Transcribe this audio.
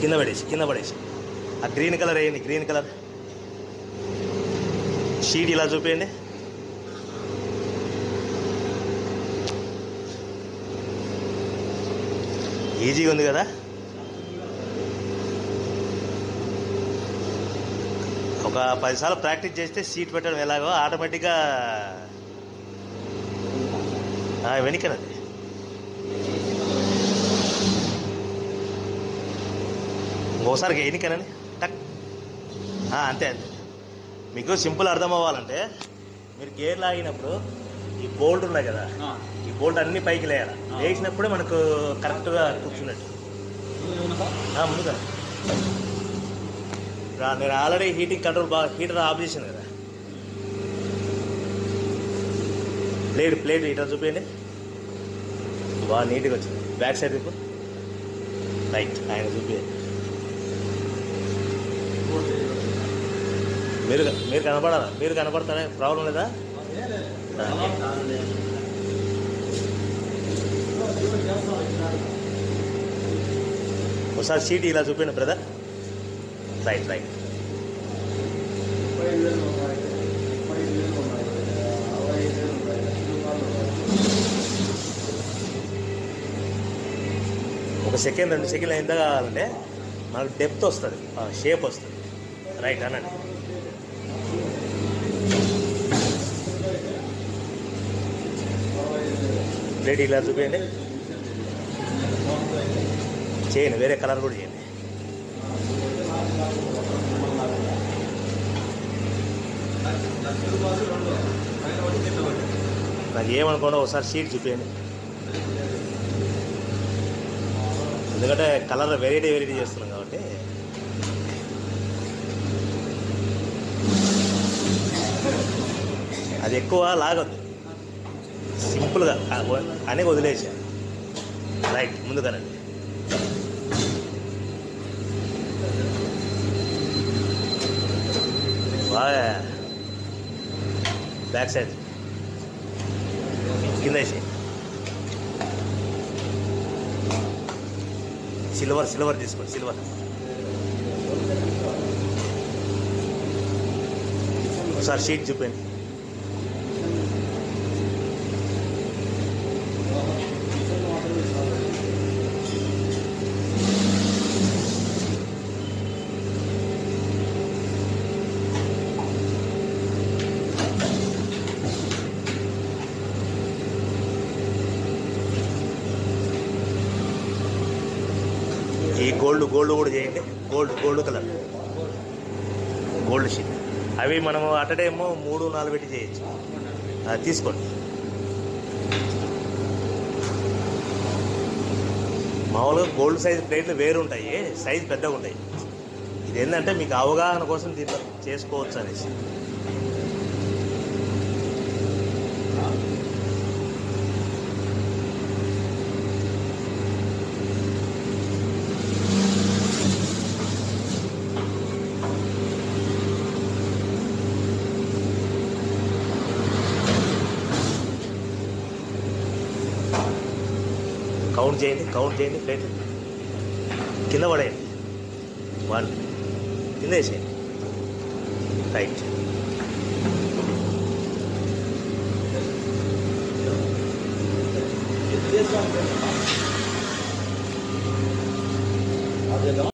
కింద పడేసి కింద పడేసి ఆ గ్రీన్ కలర్ వేయండి గ్రీన్ కలర్ షీట్ ఇలా చూపించండి ఈజీగా ఉంది కదా ఒక పదిసార్లు ప్రాక్టీస్ చేస్తే సీట్ పెట్టడం ఎలాగో ఆటోమేటిక్గా వెనకనది ఇంకోసారి ఎన్నికనని టక్ ఆ, అంతే అంతే మీకు సింపుల్ అర్థం అవ్వాలంటే మీరు గేర్ లాగినప్పుడు ఈ బోల్ట్ ఉన్నాయి కదా ఈ బోల్ట్ అన్ని పైకి లేయాలి లేచినప్పుడే మనకు కరెక్ట్గా కూర్చున్నట్టు ఆ, ముందుగా రా- నేను ఆల్రెడీ హీటింగ్ కంట్రోల్ బాగా హీటర్ ఆఫ్ చేసాను కదా ప్లేట్ ప్లేట్ హీటర్ చూపించండి బాగా నీట్గా వచ్చింది బ్యాక్ సైడ్ ఇప్పుడు రైట్ ఆయన చూపించండి మీరు మీరు కనపడాలా మీరు కనపడతారా ప్రాబ్లం లేదా ఒకసారి సీట్ ఇలా చూపించండి బ్రదర్ రైట్ రైట్ ఒక సెకండ్ రెండు సెకండ్లు ఎంత కావాలంటే మనకు డెప్త్ వస్తుంది షేప్ వస్తుంది రైట్ అనండి ప్లేట్ ఇలా చూపించండి చేయండి వేరే కలర్ కూడా చేయండి నాకు ఏమనుకోండి ఒకసారి షీట్ చూపించండి ఎందుకంటే కలర్ వెరైటీ వెరైటీ చేస్తున్నాం కాబట్టి అది ఎక్కువ లాగొద్దు సింపుల్గా అని వదిలేసా రైట్ ముందుగానండి బాగా బ్యాక్ సైడ్ కింద వేసి సిల్వర్ సిల్వర్ తీసుకోండి సిల్వర్ ఒకసారి షీట్ చూపండి ఈ గోల్డ్ గోల్డ్ కూడా చేయండి gold gold colour gold sheet అవి మనము అట్ టైమ్ మూడు నాలుగు పెట్టి చేయొచ్చు అది తీసుకోండి మామూలుగా గోల్డ్ సైజ్ ప్లేట్లు వేరు ఉంటాయి సైజ్ పెద్దగా ఉంటాయి ఇది ఏంటంటే మీకు అవగాహన కోసం దీంట్లో చేసుకోవచ్చు అనేసి కౌంట్ చేయండి కౌంట్ చేయండి ప్లేట్ కింద పడేయండి వన్ కింద వేసేయండి రైట్ అదే